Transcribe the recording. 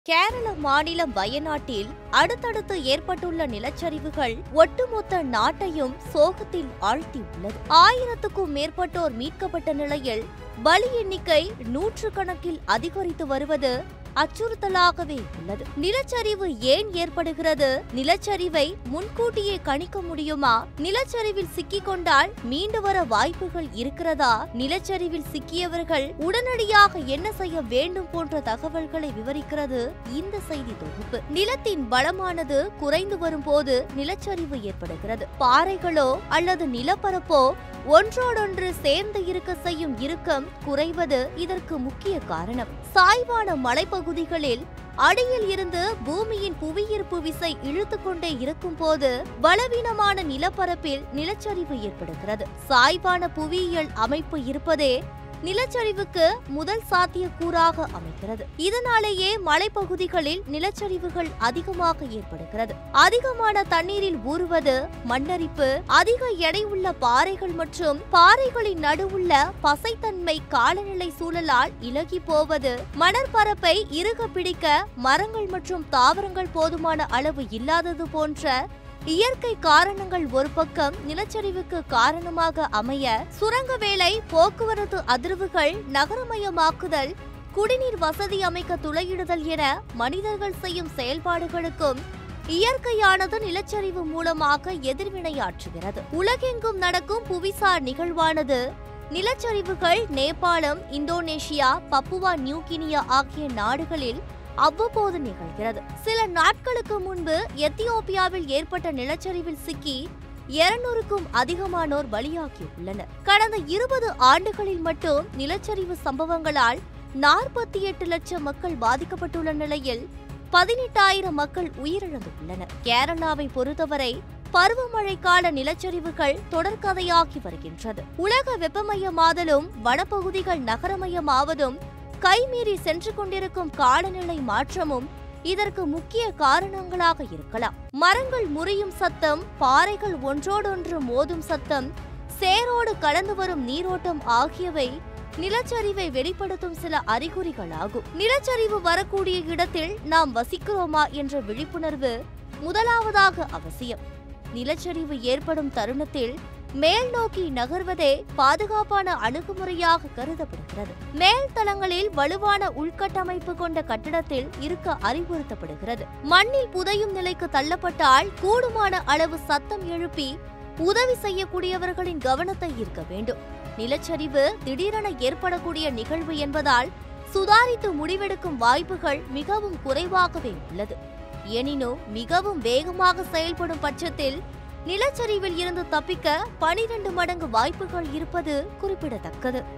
கேரள மாநிலம் வயநாட்டில் அடுத்தடுத்து ஏற்பட்டுள்ள நிலச்சரிவுகள் ஒட்டுமொத்த நாட்டையும் சோகத்தில் ஆழ்த்தியுள்ளது ஆயிரத்துக்கும் மேற்பட்டோர் மீட்கப்பட்ட நிலையில் பலி எண்ணிக்கை நூற்றுக்கணக்கில் அதிகரித்து வருவது அச்சுறுத்தலாகவே உள்ளது நிலச்சரிவு ஏன் ஏற்படுகிறது நிலச்சரிவை முன்கூட்டியே கணிக்க முடியுமா நிலச்சரிவில் சிக்கிக் கொண்டால் மீண்டு வர வாய்ப்புகள் இருக்கிறதா நிலச்சரிவில் சிக்கியவர்கள் உடனடியாக என்ன செய்ய வேண்டும் போன்ற தகவல்களை விவரிக்கிறது இந்த செய்தி தொகுப்பு நிலத்தின் பலமானது குறைந்து வரும்போது நிலச்சரிவு ஏற்படுகிறது பாறைகளோ அல்லது நிலப்பரப்போ ஒன்றோடொன்று சேர்ந்து இருக்க செய்யும் இறுக்கம் குறைவது இதற்கு முக்கிய காரணம் சாய்வான மலைப்பகுதிகளில் அடியில் இருந்து பூமியின் புவியீர்ப்பு விசை இழுத்துக்கொண்டே இருக்கும் போது பலவீனமான நிலப்பரப்பில் நிலச்சரிவு ஏற்படுகிறது சாய்வான புவியியல் அமைப்பு இருப்பதே நிலச்சரிவுக்கு முதல் சாத்தியக்கூறாக அமைகிறது இதனாலேயே மலைப்பகுதிகளில் நிலச்சரிவுகள் அதிகமாக ஏற்படுகிறது அதிகமான தண்ணீரில் ஊறுவது மண்ணரிப்பு அதிக எடை உள்ள பாறைகள் மற்றும் பாறைகளின் நடுவுள்ள பசைத்தன்மை காலநிலை சூழலால் இலகி போவது மணற்பரப்பை இறுக பிடிக்க மரங்கள் மற்றும் தாவரங்கள் போதுமான அளவு இல்லாதது போன்ற இயற்கை காரணங்கள் ஒரு பக்கம் நிலச்சரிவுக்கு காரணமாக அமைய சுரங்க வேலை போக்குவரத்து அதிர்வுகள் நகரமயமாக்குதல் குடிநீர் வசதி அமைக்க துளையிடுதல் என மனிதர்கள் செய்யும் செயல்பாடுகளுக்கும் இயற்கையானது நிலச்சரிவு மூலமாக எதிர்வினையாற்றுகிறது உலகெங்கும் நடக்கும் புவிசார் நிகழ்வானது நிலச்சரிவுகள் நேபாளம் இந்தோனேஷியா பப்புவா நியூகினியா ஆகிய நாடுகளில் அவ்வப்போது நிகழ்கிறது சில நாட்களுக்கு முன்பு எத்தியோப்பியாவில் ஏற்பட்ட நிலச்சரிவில் சிக்கி இருநூறுக்கும் அதிகமானோர் பலியாகியுள்ளனர் கடந்த இருபது ஆண்டுகளில் மட்டும் நிலச்சரிவு சம்பவங்களால் நாற்பத்தி எட்டு லட்சம் மக்கள் பாதிக்கப்பட்டுள்ள நிலையில் பதினெட்டாயிரம் மக்கள் உயிரிழந்துள்ளனர் கேரளாவை பொறுத்தவரை பருவமழை கால நிலச்சரிவுகள் தொடர்கதையாகி வருகின்றது உலக வெப்பமயமாதலும் வனப்பகுதிகள் நகரமயமாவதும் கைமீறி சென்று கொண்டிருக்கும் காலநிலை மாற்றமும் இதற்கு முக்கிய காரணங்களாக இருக்கலாம் மரங்கள் முறியும் சத்தம் பாறைகள் ஒன்றோடொன்று மோதும் சத்தம் சேரோடு கலந்து வரும் நீரோட்டம் ஆகியவை நிலச்சரிவை வெளிப்படுத்தும் சில அறிகுறிகளாகும் நிலச்சரிவு வரக்கூடிய இடத்தில் நாம் வசிக்கிறோமா என்ற விழிப்புணர்வு முதலாவதாக அவசியம் நிலச்சரிவு ஏற்படும் தருணத்தில் மேல் நோக்கி நகர்வதே பாதுகாப்பான அணுகுமுறையாக கருதப்படுகிறது மேல் தளங்களில் வலுவான உள்கட்டமைப்பு கொண்ட கட்டடத்தில் இருக்க அறிவுறுத்தப்படுகிறது மண்ணில் புதையும் நிலைக்கு தள்ளப்பட்டால் கூடுமான அளவு சத்தம் எழுப்பி உதவி செய்யக்கூடியவர்களின் கவனத்தை ஈர்க்க வேண்டும் நிலச்சரிவு திடீரென ஏற்படக்கூடிய நிகழ்வு என்பதால் சுதாரித்து முடிவெடுக்கும் வாய்ப்புகள் மிகவும் குறைவாகவே உள்ளது எனினும் மிகவும் வேகமாக செயல்படும் பட்சத்தில் நிலச்சரிவில் இருந்து தப்பிக்க பனிரெண்டு மடங்கு வாய்ப்புகள் இருப்பது குறிப்பிடத்தக்கது